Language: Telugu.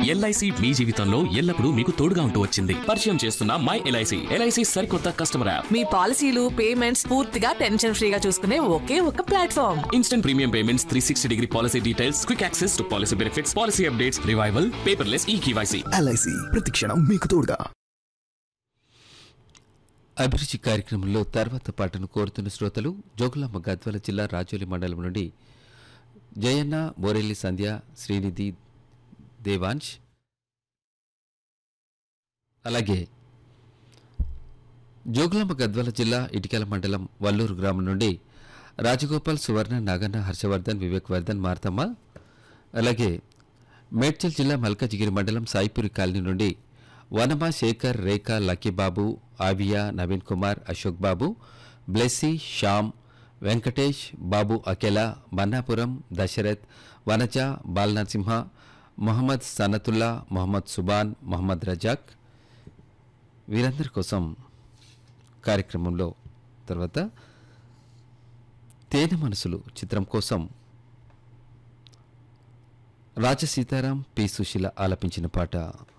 ఎల్ఐసి మీ జీవితంలో ఎల్లప్పుడూ మీకు తోడుగా ఉంటూ వచ్చింది పరిచయం చేస్తున్న మై ఎల్ఐసి ఎల్ఐసి సరికొత్త కస్టమర్ యాప్ మీ పాలసీలు పేమెంట్స్ పూర్తిగా టెన్షన్ ఫ్రీగా చూసుకునే ఒకే ఒక platform instant premium payments three sixty degree policy details quick access to policy benefits policy updates revival paperless e KYC LIC ప్రతిక్షణం మీకు తోడుగా అభిరుచి కార్యక్రమంలో తర్వాత పాటను కోరుతున్న శ్రోతలు జోగులాంబ గద్వాల జిల్లా రాజోలి మండలం నుండి జయన్న బోరెల్లి సంధ్య శ్రీనిధి దేవాంశ్ అలాగే జోగులాంబ గద్వాల జిల్లా ఇటికల మండలం వల్లూరు గ్రామం నుండి రాజగోపాల్ సువర్ణ నాగన్న హర్షవర్ధన్ వివేక్ వర్ధన్ మార్తమ్మ అలాగే మేడ్చల్ జిల్లా మల్కాజిగిరి మండలం సాయిపురి కాలనీ నుండి వనమా శేఖర్ రేఖ లక్కీబాబు ఆవియా నవీన్ కుమార్ అశోక్ బాబు బ్లెస్సీ శ్యామ్ వెంకటేష్ బాబు అకెలా మన్నాపురం దశరథ్ వనజ బాలనరసింహ మొహమ్మద్ సనతుల్లా మొహమ్మద్ సుబాన్ మొహమ్మద్ రజాక్ వీరందరి కోసం కార్యక్రమంలో తర్వాత తేనె మనసులు చిత్రం కోసం రాజసీతారాం పి సుశీల ఆలపించిన పాట